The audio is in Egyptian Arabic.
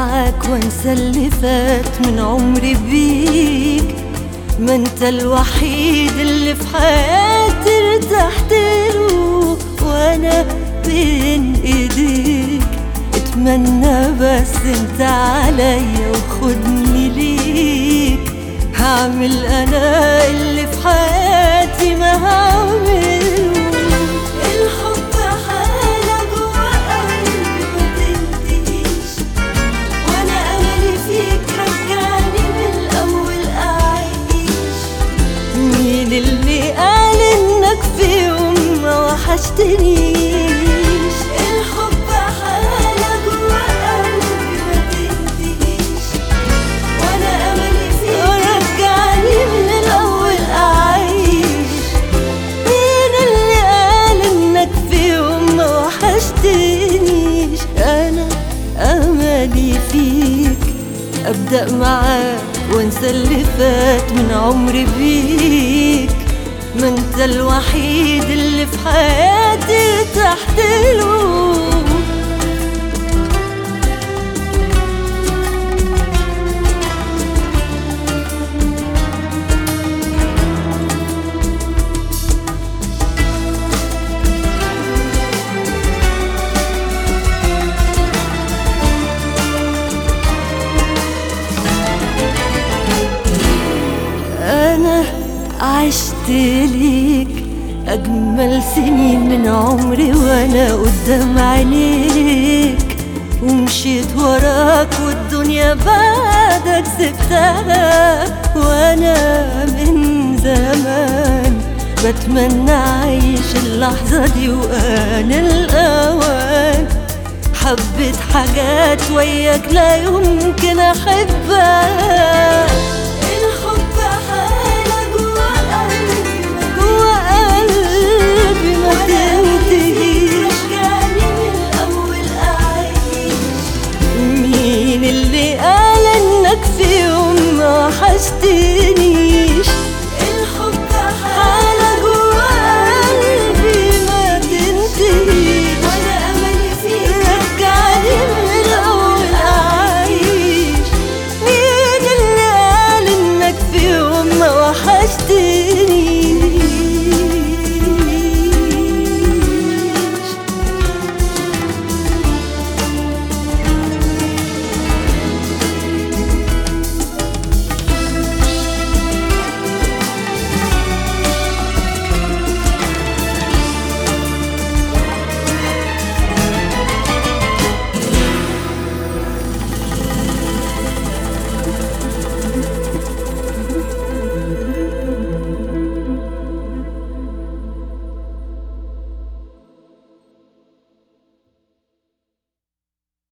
معاك وانسى اللي فات من عمري بيك ما انت الوحيد اللي في حياتي ارتحت له وانا بين ايديك اتمنى بس انت عليا وخدني ليك هعمل انا اللي في حياتي ما هعمله الحب حالة جوا قلبي ما تنتهيش وانا املي فيك رجعني من الاول اعيش مين اللي قال انك في يوم ما وحشتنيش الحب حالة جوا قلبي ما تنتهيش وانا املي فيك رجعني من الاول اعيش مين اللي قال انك في يوم ما وحشتنيش انا املي فيك ابدا معاك وانسى اللي فات من عمري بيك ما انت الوحيد اللي في حياتي تحت له أنا عشت ليك أجمل سنين من عمري وأنا قدام عينيك ومشيت وراك والدنيا بعدك سبتها وأنا من زمان بتمنى أعيش اللحظة دي وآن الأوان حبيت حاجات وياك لا يمكن أحبها